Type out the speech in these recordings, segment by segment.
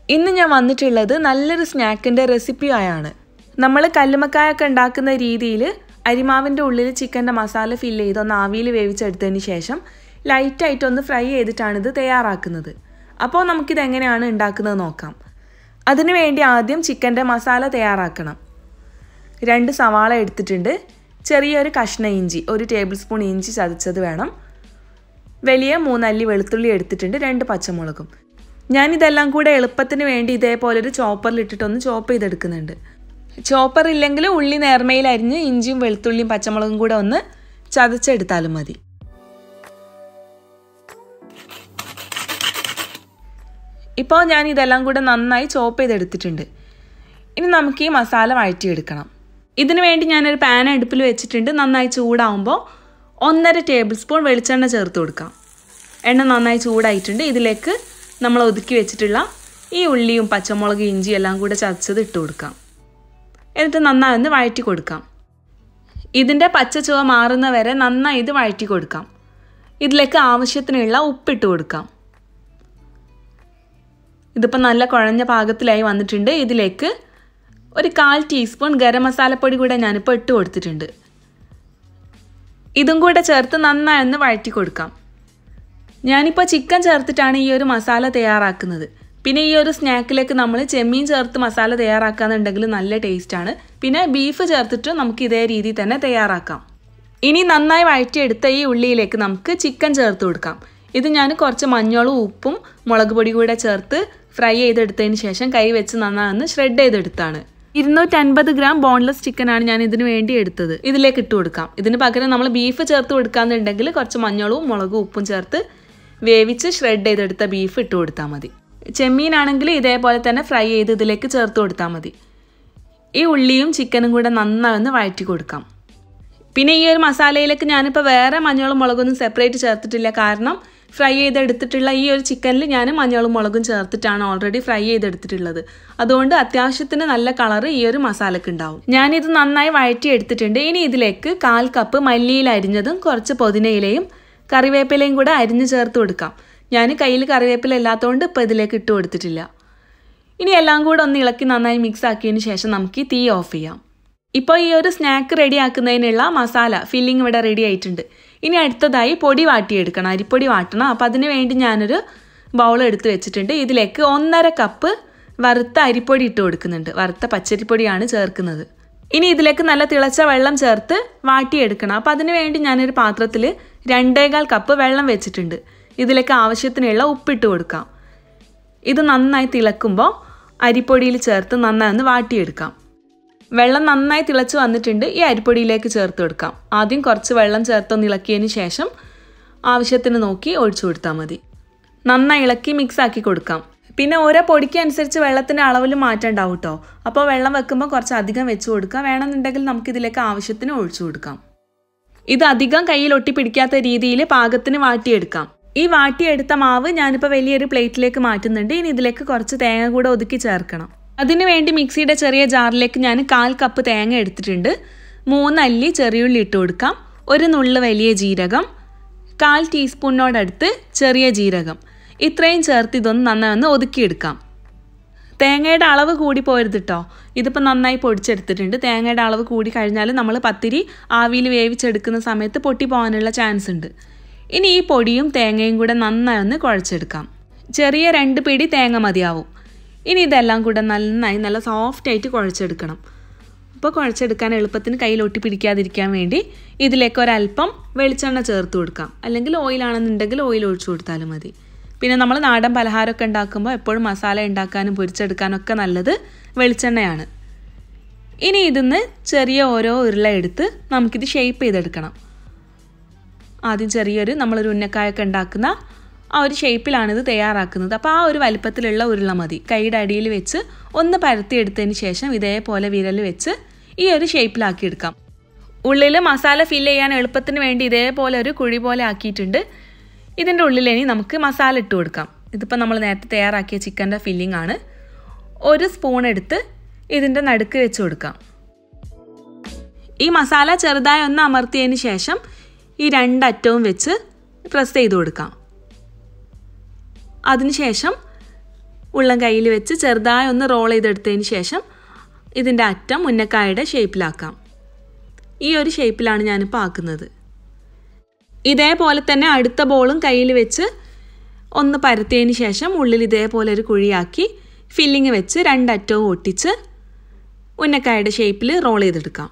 ഇന്ന് ഞാൻ വന്നിട്ടുള്ളത് നല്ലൊരു സ്നാക്കിൻ്റെ റെസിപ്പിയായാണ് നമ്മൾ കല്ലുമക്കായൊക്കെ ഉണ്ടാക്കുന്ന രീതിയിൽ അരിമാവിൻ്റെ ഉള്ളിൽ ചിക്കൻ്റെ മസാല ഫില്ല് ചെയ്ത് ഒന്ന് ആവിയിൽ വേവിച്ചെടുത്തതിന് ശേഷം ലൈറ്റായിട്ട് ഒന്ന് ഫ്രൈ ചെയ്തിട്ടാണ് ഇത് തയ്യാറാക്കുന്നത് അപ്പോൾ നമുക്കിത് എങ്ങനെയാണ് ഉണ്ടാക്കുന്നത് നോക്കാം അതിനു വേണ്ടി ആദ്യം ചിക്കൻ്റെ മസാല തയ്യാറാക്കണം രണ്ട് സവാള എടുത്തിട്ടുണ്ട് ചെറിയൊരു കഷ്ണ ഇഞ്ചി ഒരു ടേബിൾ സ്പൂൺ ഇഞ്ചി ചതച്ചത് വേണം വലിയ മൂന്നല്ലി വെളുത്തുള്ളി എടുത്തിട്ടുണ്ട് രണ്ട് പച്ചമുളകും ഞാനിതെല്ലാം കൂടെ എളുപ്പത്തിന് വേണ്ടി ഇതേപോലൊരു ചോപ്പറിൽ ഇട്ടിട്ടൊന്ന് ചോപ്പ് ചെയ്തെടുക്കുന്നുണ്ട് ചോപ്പർ ഇല്ലെങ്കിൽ ഉള്ളി നേർമയിൽ അരിഞ്ഞ് ഇഞ്ചിയും വെളുത്തുള്ളിയും പച്ചമുളകും കൂടെ ഒന്ന് ചതച്ചെടുത്താലും മതി ഇപ്പോൾ ഞാൻ ഇതെല്ലാം കൂടെ നന്നായി ചോപ്പ് ചെയ്തെടുത്തിട്ടുണ്ട് ഇനി നമുക്ക് ഈ മസാല വഴറ്റിയെടുക്കണം ഇതിനു വേണ്ടി ഞാനൊരു പാൻ അടുപ്പിൽ വെച്ചിട്ടുണ്ട് നന്നായി ചൂടാവുമ്പോൾ ഒന്നര ടേബിൾ സ്പൂൺ വെളിച്ചെണ്ണ ചേർത്ത് കൊടുക്കാം എണ്ണ നന്നായി ചൂടായിട്ടുണ്ട് ഇതിലേക്ക് നമ്മൾ ഒതുക്കി വെച്ചിട്ടുള്ള ഈ ഉള്ളിയും പച്ചമുളക് ഇഞ്ചി എല്ലാം കൂടെ ചതച്ചത് ഇട്ട് കൊടുക്കാം എന്നിട്ട് നന്നായി ഒന്ന് വഴറ്റി കൊടുക്കാം ഇതിൻ്റെ പച്ച ചുവ മാറുന്ന വരെ നന്നായി ഇത് വഴറ്റി കൊടുക്കാം ഇതിലേക്ക് ആവശ്യത്തിനുള്ള ഉപ്പിട്ട് കൊടുക്കാം ഇതിപ്പോൾ നല്ല കുഴഞ്ഞ പാകത്തിലായി വന്നിട്ടുണ്ട് ഇതിലേക്ക് ഒരു കാൽ ടീസ്പൂൺ ഗരം മസാലപ്പൊടി കൂടെ ഞാനിപ്പോൾ ഇട്ട് കൊടുത്തിട്ടുണ്ട് ഇതും കൂടെ ചേർത്ത് നന്നായി ഒന്ന് വഴറ്റി കൊടുക്കാം ഞാനിപ്പോൾ ചിക്കൻ ചേർത്തിട്ടാണ് ഈ ഒരു മസാല തയ്യാറാക്കുന്നത് പിന്നെ ഈ ഒരു സ്നാക്കിലേക്ക് നമ്മൾ ചെമ്മീൻ ചേർത്ത് മസാല തയ്യാറാക്കാന്നുണ്ടെങ്കിൽ നല്ല ടേസ്റ്റാണ് പിന്നെ ബീഫ് ചേർത്തിട്ട് നമുക്ക് ഇതേ രീതിയിൽ തന്നെ തയ്യാറാക്കാം ഇനി നന്നായി വഴറ്റിയെടുത്ത ഈ ഉള്ളിയിലേക്ക് നമുക്ക് ചിക്കൻ ചേർത്ത് കൊടുക്കാം ഇത് ഞാൻ കുറച്ച് മഞ്ഞളും ഉപ്പും മുളക് പൊടി കൂടെ ചേർത്ത് ഫ്രൈ ചെയ്തെടുത്തതിന് ശേഷം കൈ വെച്ച് നന്നായി ഒന്ന് ഷ്രെഡ് ചെയ്തെടുത്താണ് ഇരുന്നൂറ്റൻപത് ഗ്രാം ബോൺലെസ് ചിക്കനാണ് ഞാൻ ഇതിന് വേണ്ടി എടുത്തത് ഇതിലേക്ക് ഇട്ട് കൊടുക്കാം ഇതിന് പകരം നമ്മൾ ബീഫ് ചേർത്ത് കൊടുക്കാന്നുണ്ടെങ്കിൽ കുറച്ച് മഞ്ഞളും മുളകും ഉപ്പും ചേർത്ത് വേവിച്ച് ഷ്രെഡ് ചെയ്തെടുത്ത ബീഫ് ഇട്ട് കൊടുത്താൽ മതി ചെമ്മീനാണെങ്കിൽ ഇതേപോലെ തന്നെ ഫ്രൈ ചെയ്ത് ഇതിലേക്ക് ചേർത്ത് കൊടുത്താൽ മതി ഈ ഉള്ളിയും ചിക്കനും കൂടെ നന്നായി ഒന്ന് വഴറ്റി കൊടുക്കാം പിന്നെ ഈ ഒരു മസാലയിലേക്ക് ഞാനിപ്പോൾ വേറെ മഞ്ഞളും മുളകൊന്നും സെപ്പറേറ്റ് ചേർത്തിട്ടില്ല കാരണം ഫ്രൈ ചെയ്തെടുത്തിട്ടുള്ള ഈ ഒരു ചിക്കനിൽ ഞാൻ മഞ്ഞളും മുളകും ചേർത്തിട്ടാണ് ഓൾറെഡി ഫ്രൈ ചെയ്തെടുത്തിട്ടുള്ളത് അതുകൊണ്ട് അത്യാവശ്യത്തിന് നല്ല കളർ ഈ ഒരു മസാലക്ക് ഉണ്ടാവും ഞാനിത് നന്നായി വഴറ്റി എടുത്തിട്ടുണ്ട് ഇനി ഇതിലേക്ക് കാൽ കപ്പ് മല്ലിയിൽ അരിഞ്ഞതും കുറച്ച് പുതിനയിലയും കറിവേപ്പിലയും കൂടെ അരിഞ്ഞ് ചേർത്ത് കൊടുക്കാം ഞാൻ കയ്യിൽ കറിവേപ്പില ഇല്ലാത്തതുകൊണ്ട് ഇപ്പോൾ ഇതിലേക്ക് ഇട്ട് കൊടുത്തിട്ടില്ല ഇനി എല്ലാം കൂടെ ഒന്ന് ഇളക്കി നന്നായി മിക്സ് ആക്കിയതിന് ശേഷം നമുക്ക് ഈ തീ ഓഫ് ചെയ്യാം ഇപ്പോൾ ഈ ഒരു സ്നാക്ക് റെഡി ആക്കുന്നതിനുള്ള മസാല ഫില്ലിംഗ് ഇവിടെ റെഡി ആയിട്ടുണ്ട് ഇനി അടുത്തതായി പൊടി വാട്ടിയെടുക്കണം അരിപ്പൊടി വാട്ടണം അപ്പോൾ അതിന് വേണ്ടി ഞാനൊരു ബൗൾ എടുത്ത് വെച്ചിട്ടുണ്ട് ഇതിലേക്ക് ഒന്നര കപ്പ് വറുത്ത അരിപ്പൊടി ഇട്ട് കൊടുക്കുന്നുണ്ട് വറുത്ത പച്ചരിപ്പൊടിയാണ് ചേർക്കുന്നത് ഇനി ഇതിലേക്ക് നല്ല തിളച്ച വെള്ളം ചേർത്ത് വാട്ടിയെടുക്കണം അപ്പോൾ അതിന് വേണ്ടി ഞാനൊരു പാത്രത്തിൽ രണ്ടേകാൽ കപ്പ് വെള്ളം വെച്ചിട്ടുണ്ട് ഇതിലേക്ക് ആവശ്യത്തിനുള്ള ഉപ്പിട്ട് കൊടുക്കാം ഇത് നന്നായി തിളക്കുമ്പോൾ അരിപ്പൊടിയിൽ ചേർത്ത് നന്നായി ഒന്ന് വാട്ടിയെടുക്കാം വെള്ളം നന്നായി തിളച്ച് വന്നിട്ടുണ്ട് ഈ അരിപ്പൊടിയിലേക്ക് ചേർത്ത് കൊടുക്കാം ആദ്യം കുറച്ച് വെള്ളം ചേർത്തൊന്ന് ഇളക്കിയതിന് ശേഷം ആവശ്യത്തിന് നോക്കി ഒഴിച്ചു കൊടുത്താൽ മതി നന്നായി ഇളക്കി മിക്സ് ആക്കി കൊടുക്കാം പിന്നെ ഓരോ പൊടിക്ക് അനുസരിച്ച് വെള്ളത്തിൻ്റെ അളവിൽ മാറ്റം ഉണ്ടാവും കേട്ടോ അപ്പോൾ വെള്ളം വെക്കുമ്പോൾ കുറച്ച് അധികം വെച്ച് കൊടുക്കാം വേണമെന്നുണ്ടെങ്കിൽ നമുക്കിതിലേക്ക് ആവശ്യത്തിന് ഒഴിച്ചു കൊടുക്കാം ഇത് അധികം കയ്യിൽ ഒട്ടി പിടിക്കാത്ത രീതിയിൽ പാകത്തിന് വാട്ടിയെടുക്കാം ഈ വാട്ടിയെടുത്ത മാവ് ഞാനിപ്പോൾ വലിയൊരു പ്ലേറ്റിലേക്ക് മാറ്റുന്നുണ്ട് ഇനി ഇതിലേക്ക് കുറച്ച് തേങ്ങ കൂടെ ഒതുക്കി ചേർക്കണം അതിനു വേണ്ടി മിക്സിയുടെ ചെറിയ ജാറിലേക്ക് ഞാൻ കാൽ കപ്പ് തേങ്ങ എടുത്തിട്ടുണ്ട് മൂന്നല്ലി ചെറിയുള്ളി ഇട്ട് കൊടുക്കാം ഒരു നുള്ള് വലിയ ജീരകം കാൽ ടീസ്പൂണിനോടടുത്ത് ചെറിയ ജീരകം ഇത്രയും ചേർത്ത് ഇതൊന്ന് നന്നായി ഒന്ന് ഒതുക്കിയെടുക്കാം തേങ്ങയുടെ അളവ് കൂടി പോരുത് കേട്ടോ ഇതിപ്പോൾ നന്നായി പൊടിച്ചെടുത്തിട്ടുണ്ട് തേങ്ങയുടെ അളവ് കൂടി കഴിഞ്ഞാൽ നമ്മൾ പത്തിരി ആവിയിൽ വേവിച്ചെടുക്കുന്ന സമയത്ത് പൊട്ടി പോകാനുള്ള ചാൻസ് ഉണ്ട് ഇനി ഈ പൊടിയും തേങ്ങയും കൂടെ നന്നായി ഒന്ന് കുഴച്ചെടുക്കാം ചെറിയ രണ്ട് പിടി തേങ്ങ മതിയാവും ഇനി ഇതെല്ലാം കൂടെ നന്നായി നല്ല സോഫ്റ്റ് ആയിട്ട് കുഴച്ചെടുക്കണം അപ്പോൾ കുഴച്ചെടുക്കാൻ എളുപ്പത്തിന് കയ്യിൽ ഒട്ടി പിടിക്കാതിരിക്കാൻ വേണ്ടി ഇതിലേക്ക് ഒരല്പം വെളിച്ചെണ്ണ ചേർത്ത് കൊടുക്കാം അല്ലെങ്കിൽ ഓയിലാണെന്നുണ്ടെങ്കിൽ ഓയിൽ ഒഴിച്ചു കൊടുത്താലും മതി പിന്നെ നമ്മൾ നാടൻ പലഹാരമൊക്കെ ഉണ്ടാക്കുമ്പോൾ എപ്പോഴും മസാല ഉണ്ടാക്കാനും പൊരിച്ചെടുക്കാനൊക്കെ നല്ലത് വെളിച്ചെണ്ണയാണ് ഇനി ഇതിന്ന് ചെറിയ ഓരോ ഉരുള എടുത്ത് നമുക്കിത് ഷേപ്പ് ചെയ്തെടുക്കണം ആദ്യം ചെറിയൊരു നമ്മളൊരു ഉന്നക്കായൊക്കെ ഉണ്ടാക്കുന്ന ആ ഒരു ഷേപ്പിലാണിത് തയ്യാറാക്കുന്നത് അപ്പോൾ ആ ഒരു വലിപ്പത്തിലുള്ള ഉരുള മതി കൈയുടെ അടിയിൽ വെച്ച് ഒന്ന് പരത്തിയെടുത്തതിന് ശേഷം ഇതേപോലെ വിരൽ വെച്ച് ഈ ഒരു ഷേപ്പിലാക്കി എടുക്കാം ഉള്ളിൽ മസാല ഫില്ല് ചെയ്യാൻ എളുപ്പത്തിന് വേണ്ടി ഇതേപോലെ ഒരു കുഴി പോലെ ആക്കിയിട്ടുണ്ട് ഇതിൻ്റെ ഉള്ളിൽ ഇനി നമുക്ക് മസാല ഇട്ട് കൊടുക്കാം ഇതിപ്പോൾ നമ്മൾ നേരത്തെ തയ്യാറാക്കിയ ചിക്കൻ്റെ ഫില്ലിംഗ് ആണ് ഒരു സ്പൂൺ എടുത്ത് ഇതിൻ്റെ നടുക്ക് വെച്ച് കൊടുക്കാം ഈ മസാല ചെറുതായി ഒന്ന് അമർത്തിയതിന് ശേഷം ഈ രണ്ടറ്റവും വെച്ച് പ്രസ് ചെയ്ത് കൊടുക്കാം അതിനുശേഷം ഉള്ളം കയ്യിൽ വെച്ച് ചെറുതായി ഒന്ന് റോൾ ചെയ്തെടുത്തതിന് ശേഷം ഇതിൻ്റെ അറ്റം മുന്നക്കായുടെ ഷേപ്പിലാക്കാം ഈ ഒരു ഷേപ്പിലാണ് ഞാനിപ്പോൾ ആക്കുന്നത് ഇതേപോലെ തന്നെ അടുത്ത ബോളും കയ്യിൽ വെച്ച് ഒന്ന് പരത്തിയതിന് ശേഷം ഉള്ളിൽ ഇതേപോലെ ഒരു കുഴിയാക്കി ഫില്ലിങ് വെച്ച് രണ്ടറ്റവും ഒട്ടിച്ച് ഉന്നക്കായുടെ ഷേപ്പിൽ റോൾ ചെയ്തെടുക്കാം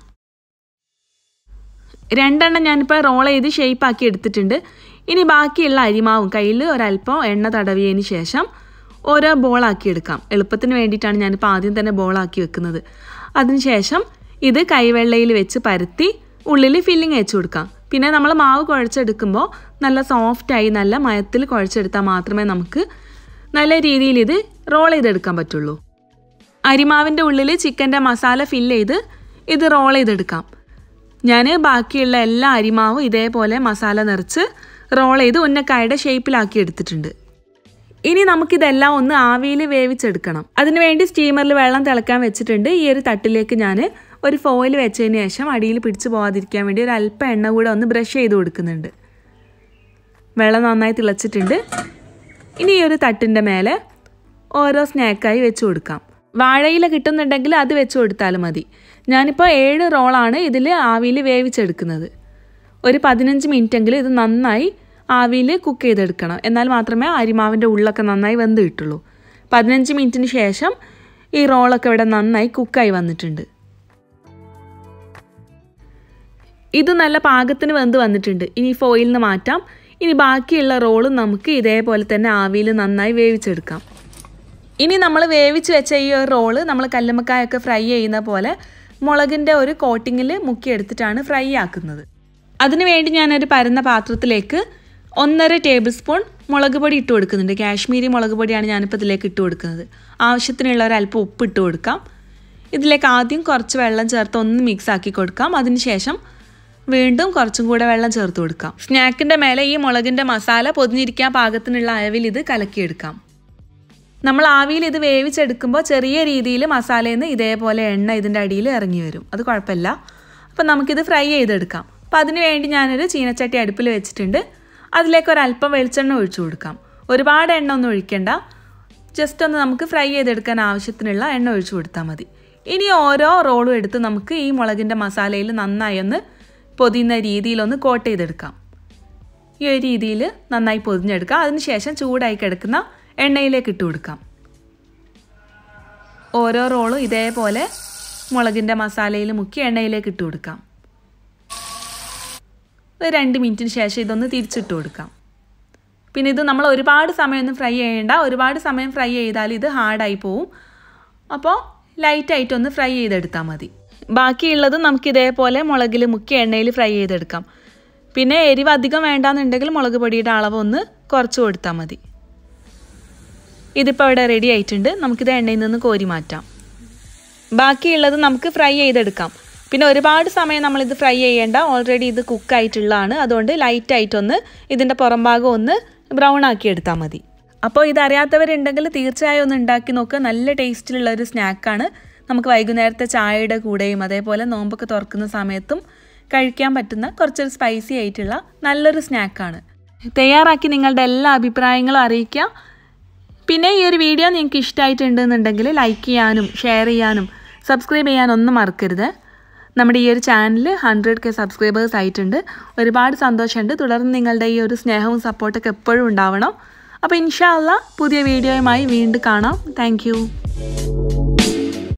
രണ്ടെണ്ണം ഞാനിപ്പോൾ റോൾ ചെയ്ത് ഷേപ്പാക്കി എടുത്തിട്ടുണ്ട് ഇനി ബാക്കിയുള്ള അരിമാവും കയ്യിൽ ഒരല്പം എണ്ണ തടവിയതിന് ശേഷം ഓരോ ബോളാക്കി എടുക്കാം എളുപ്പത്തിന് വേണ്ടിയിട്ടാണ് ഞാനിപ്പോൾ ആദ്യം തന്നെ ബോളാക്കി വെക്കുന്നത് അതിനുശേഷം ഇത് കൈവെള്ളയിൽ വെച്ച് പരത്തി ഉള്ളിൽ ഫില്ലിങ് വെച്ച് കൊടുക്കാം പിന്നെ നമ്മൾ മാവ് കുഴച്ചെടുക്കുമ്പോൾ നല്ല സോഫ്റ്റായി നല്ല മയത്തിൽ കുഴച്ചെടുത്താൽ മാത്രമേ നമുക്ക് നല്ല രീതിയിൽ ഇത് റോൾ ചെയ്തെടുക്കാൻ പറ്റുള്ളൂ അരിമാവിൻ്റെ ഉള്ളിൽ ചിക്കൻ്റെ മസാല ഫില്ല് ചെയ്ത് ഇത് റോൾ ചെയ്തെടുക്കാം ഞാൻ ബാക്കിയുള്ള എല്ലാ അരിമാവും ഇതേപോലെ മസാല നിറച്ച് റോൾ ചെയ്ത് ഉന്നക്കായുടെ ഷേപ്പിലാക്കി എടുത്തിട്ടുണ്ട് ഇനി നമുക്കിതെല്ലാം ഒന്ന് ആവിയിൽ വേവിച്ചെടുക്കണം അതിനുവേണ്ടി സ്റ്റീമറിൽ വെള്ളം തിളക്കാൻ വെച്ചിട്ടുണ്ട് ഈ ഒരു തട്ടിലേക്ക് ഞാൻ ഒരു ഫോയിൽ വെച്ചതിന് ശേഷം അടിയിൽ പിടിച്ചു പോകാതിരിക്കാൻ വേണ്ടി ഒരു അല്പം എണ്ണ കൂടെ ഒന്ന് ബ്രഷ് ചെയ്ത് കൊടുക്കുന്നുണ്ട് വെള്ളം നന്നായി തിളച്ചിട്ടുണ്ട് ഇനി ഈ ഒരു തട്ടിൻ്റെ മേലെ ഓരോ സ്നാക്കായി വെച്ച് കൊടുക്കാം വാഴയില കിട്ടുന്നുണ്ടെങ്കിൽ അത് വെച്ച് കൊടുത്താലും മതി ഞാനിപ്പോൾ ഏഴ് റോളാണ് ഇതിൽ ആവിയിൽ വേവിച്ചെടുക്കുന്നത് ഒരു പതിനഞ്ച് മിനിറ്റെങ്കിലും ഇത് നന്നായി ആവിയിൽ കുക്ക് ചെയ്തെടുക്കണം എന്നാൽ മാത്രമേ അരിമാവിൻ്റെ ഉള്ളൊക്കെ നന്നായി വെന്ത് കിട്ടുള്ളൂ പതിനഞ്ച് മിനിറ്റിന് ശേഷം ഈ റോളൊക്കെ ഇവിടെ നന്നായി കുക്കായി വന്നിട്ടുണ്ട് ഇത് നല്ല പാകത്തിന് വെന്ത് വന്നിട്ടുണ്ട് ഇനി ഫോയിൽ നിന്ന് മാറ്റാം ഇനി ബാക്കിയുള്ള റോളും നമുക്ക് ഇതേപോലെ തന്നെ ആവിയിൽ നന്നായി വേവിച്ചെടുക്കാം ഇനി നമ്മൾ വേവിച്ച് വെച്ച ഈ ഒരു റോള് നമ്മൾ കല്ലുമ്മക്കായൊക്കെ ഫ്രൈ ചെയ്യുന്ന പോലെ മുളകിൻ്റെ ഒരു കോട്ടിങ്ങിൽ മുക്കിയെടുത്തിട്ടാണ് ഫ്രൈ ആക്കുന്നത് അതിനുവേണ്ടി ഞാനൊരു പരന്ന പാത്രത്തിലേക്ക് ഒന്നര ടേബിൾ സ്പൂൺ മുളക് പൊടി ഇട്ട് കൊടുക്കുന്നുണ്ട് കാശ്മീരി മുളക് പൊടിയാണ് ഞാനിപ്പോൾ ഇതിലേക്ക് ഇട്ട് കൊടുക്കുന്നത് ആവശ്യത്തിനുള്ള ഒരു അല്പം ഉപ്പ് ഇട്ട് കൊടുക്കാം ഇതിലേക്ക് ആദ്യം കുറച്ച് വെള്ളം ചേർത്ത് ഒന്ന് മിക്സ് ആക്കി കൊടുക്കാം അതിനുശേഷം വീണ്ടും കുറച്ചും കൂടെ വെള്ളം ചേർത്ത് കൊടുക്കാം സ്നാക്കിൻ്റെ മേലെ ഈ മുളകിൻ്റെ മസാല പൊതിഞ്ഞിരിക്കാൻ പാകത്തിനുള്ള അയവിൽ ഇത് കലക്കിയെടുക്കാം നമ്മൾ ആവിയിൽ ഇത് വേവിച്ചെടുക്കുമ്പോൾ ചെറിയ രീതിയിൽ മസാലയിൽ നിന്ന് ഇതേപോലെ എണ്ണ ഇതിൻ്റെ അടിയിൽ ഇറങ്ങി വരും അത് കുഴപ്പമില്ല അപ്പം നമുക്കിത് ഫ്രൈ ചെയ്തെടുക്കാം അപ്പം അതിന് വേണ്ടി ഞാനൊരു ചീനച്ചട്ടി അടുപ്പിൽ വെച്ചിട്ടുണ്ട് അതിലേക്ക് ഒരല്പം വെളിച്ചെണ്ണ ഒഴിച്ചു കൊടുക്കാം ഒരുപാട് എണ്ണ ഒന്നും ഒഴിക്കേണ്ട ജസ്റ്റ് ഒന്ന് നമുക്ക് ഫ്രൈ ചെയ്തെടുക്കാൻ ആവശ്യത്തിനുള്ള എണ്ണ ഒഴിച്ചു കൊടുത്താൽ മതി ഇനി ഓരോ റോളും എടുത്ത് നമുക്ക് ഈ മുളകിൻ്റെ മസാലയിൽ നന്നായി ഒന്ന് പൊതിയുന്ന രീതിയിലൊന്ന് കോട്ട് ചെയ്തെടുക്കാം ഈ ഒരു രീതിയിൽ നന്നായി പൊതിഞ്ഞെടുക്കാം അതിനുശേഷം ചൂടായി കിടക്കുന്ന എണ്ണയിലേക്ക് ഇട്ട് കൊടുക്കാം ഓരോ റോളും ഇതേപോലെ മുളകിൻ്റെ മസാലയിൽ മുക്കി എണ്ണയിലേക്ക് ഇട്ട് കൊടുക്കാം ഒരു രണ്ട് മിനിറ്റിന് ശേഷം ഇതൊന്ന് തിരിച്ചിട്ട് കൊടുക്കാം പിന്നെ ഇത് നമ്മൾ ഒരുപാട് സമയമൊന്നും ഫ്രൈ ചെയ്യേണ്ട ഒരുപാട് സമയം ഫ്രൈ ചെയ്താൽ ഇത് ഹാർഡായി പോവും അപ്പോൾ ലൈറ്റായിട്ടൊന്ന് ഫ്രൈ ചെയ്തെടുത്താൽ മതി ബാക്കിയുള്ളത് നമുക്ക് ഇതേപോലെ മുളകിൽ മുക്കി എണ്ണയിൽ ഫ്രൈ ചെയ്തെടുക്കാം പിന്നെ എരിവ് അധികം വേണ്ടാന്നുണ്ടെങ്കിൽ മുളക് പൊടിയുടെ അളവ് ഒന്ന് കുറച്ച് കൊടുത്താൽ മതി ഇതിപ്പോൾ ഇവിടെ റെഡി ആയിട്ടുണ്ട് നമുക്കിത് എണ്ണയിൽ നിന്ന് കോരി മാറ്റാം ബാക്കിയുള്ളത് നമുക്ക് ഫ്രൈ ചെയ്തെടുക്കാം പിന്നെ ഒരുപാട് സമയം നമ്മളിത് ഫ്രൈ ചെയ്യേണ്ട ഓൾറെഡി ഇത് കുക്കായിട്ടുള്ളതാണ് അതുകൊണ്ട് ലൈറ്റായിട്ടൊന്ന് ഇതിൻ്റെ പുറം ഭാഗം ഒന്ന് ബ്രൗൺ ആക്കി എടുത്താൽ മതി അപ്പോൾ ഇതറിയാത്തവരുണ്ടെങ്കിൽ തീർച്ചയായും ഒന്ന് ഉണ്ടാക്കി നോക്കുക നല്ല ടേസ്റ്റിലുള്ള ഒരു സ്നാക്കാണ് നമുക്ക് വൈകുന്നേരത്തെ ചായയുടെ കൂടെയും അതേപോലെ നോമ്പൊക്കെ തുറക്കുന്ന സമയത്തും കഴിക്കാൻ പറ്റുന്ന കുറച്ചൊരു സ്പൈസി ആയിട്ടുള്ള നല്ലൊരു സ്നാക്കാണ് തയ്യാറാക്കി നിങ്ങളുടെ എല്ലാ അഭിപ്രായങ്ങളും അറിയിക്കുക പിന്നെ ഈ ഒരു വീഡിയോ നിങ്ങൾക്ക് ഇഷ്ടമായിട്ടുണ്ടെന്നുണ്ടെങ്കിൽ ലൈക്ക് ചെയ്യാനും ഷെയർ ചെയ്യാനും സബ്സ്ക്രൈബ് ചെയ്യാനൊന്നും മറക്കരുത് നമ്മുടെ ഈ ഒരു ചാനൽ ഹൺഡ്രഡ് കെ സബ്സ്ക്രൈബേഴ്സ് ആയിട്ടുണ്ട് ഒരുപാട് സന്തോഷമുണ്ട് തുടർന്ന് നിങ്ങളുടെ ഈ ഒരു സ്നേഹവും സപ്പോർട്ടൊക്കെ എപ്പോഴും ഉണ്ടാവണം അപ്പോൾ ഇൻഷാല്ല പുതിയ വീഡിയോയുമായി വീണ്ടും കാണാം താങ്ക്